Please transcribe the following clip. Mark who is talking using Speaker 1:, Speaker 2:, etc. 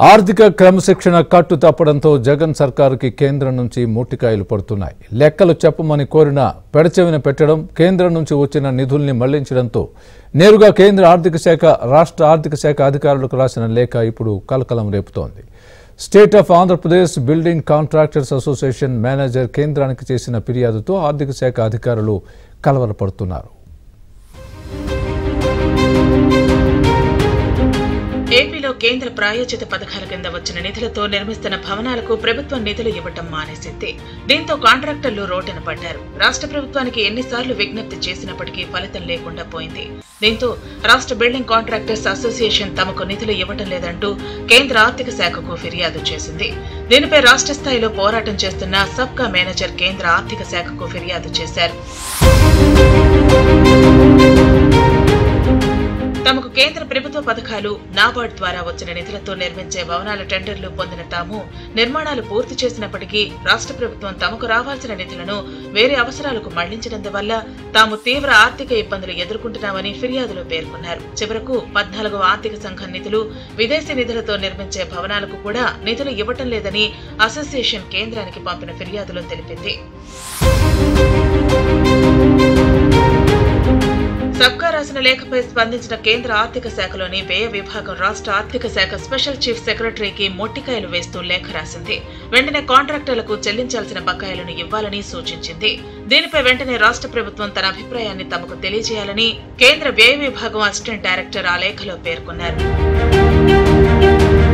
Speaker 1: ఆర్థిక క్రమశిక్షణ కట్టు తప్పడంతో జగన్ సర్కారుకి కేంద్రం నుంచి మూటికాయలు పడుతున్నాయి లెక్కలు చెప్పమని కోరిన పెడచెవిన పెట్టడం కేంద్రం నుంచి వచ్చిన నిధుల్ని మళ్లించడంతో నేరుగా కేంద్ర ఆర్థిక శాఖ రాష్ట్ర ఆర్థిక శాఖ అధికారులకు రాసిన లేఖ ఇప్పుడు కలకలం రేపుతోంది state of Andhra Pradesh building contractors association manager కేంద్రానికి చేసిన ఫిర్యాదుతో ఆర్థిక శాఖ అధికారులు కలవరపడుతున్నారు
Speaker 2: ఏపీలో కేంద్ర ప్రాయోజిత పథకాల కింద వచ్చిన నిధులతో నిర్మిస్తున్న భవనాలకు ప్రభుత్వం నిధులు ఇవ్వటం మానేసింది దీంతో కాంట్రాక్టర్లు రోడ్డున పడ్డారు రాష్ట్ర ప్రభుత్వానికి ఎన్నిసార్లు విజ్ఞప్తి చేసినప్పటికీ ఫలితం లేకుండా పోయింది దీంతో రాష్ట్ర బిల్డింగ్ కాంట్రాక్టర్స్ అసోసియేషన్ తమకు నిధులు ఇవ్వటం లేదంటూ కేంద్ర ఆర్థిక శాఖకు ఫిర్యాదు చేసింది దీనిపై రాష్ట్ర స్థాయిలో పోరాటం చేస్తున్న సబ్కా మేనేజర్ కేంద్ర ఆర్థిక శాఖకు ఫిర్యాదు చేశారు తమకు కేంద్ర ప్రభుత్వ పథకాలు నాబార్డ్ ద్వారా వచ్చిన నిధులతో నిర్మించే భవనాల టెండర్లు పొందిన తాము నిర్మాణాలు పూర్తి చేసినప్పటికీ రాష్ట్ర ప్రభుత్వం తమకు రావాల్సిన నిధులను వేరే అవసరాలకు మళ్లించడందువల్ల తాము తీవ్ర ఆర్థిక ఇబ్బందులు ఎదుర్కొంటున్నామని ఫిర్యాదులో పేర్కొన్నారు చివరకు పద్నాలుగవ ఆర్థిక సంఘం నిధులు విదేశీ నిధులతో నిర్మించే భవనాలకు కూడా నిధులు ఇవ్వటం లేదని అసోసియేషన్ కేంద్రానికి పంపిన ఫిర్యాదులో తెలిపింది సబ్కా రాసిన లేఖపై స్పందించిన కేంద్ర ఆర్థిక శాఖలోని వ్యయ విభాగం రాష్ట్ర ఆర్థిక శాఖ స్పెషల్ చీఫ్ సెక్రటరీకి మొట్టికాయలు వేస్తూ లేఖ రాసింది వెంటనే కాంట్రాక్టర్లకు చెల్లించాల్సిన బకాయిలను ఇవ్వాలని సూచించింది దీనిపై వెంటనే రాష్ట్ర ప్రభుత్వం తన అభిప్రాయాన్ని తమకు తెలియజేయాలని కేంద్ర వ్యయ విభాగం అసిస్టెంట్ డైరెక్టర్ ఆ లేఖలో పేర్కొన్నారు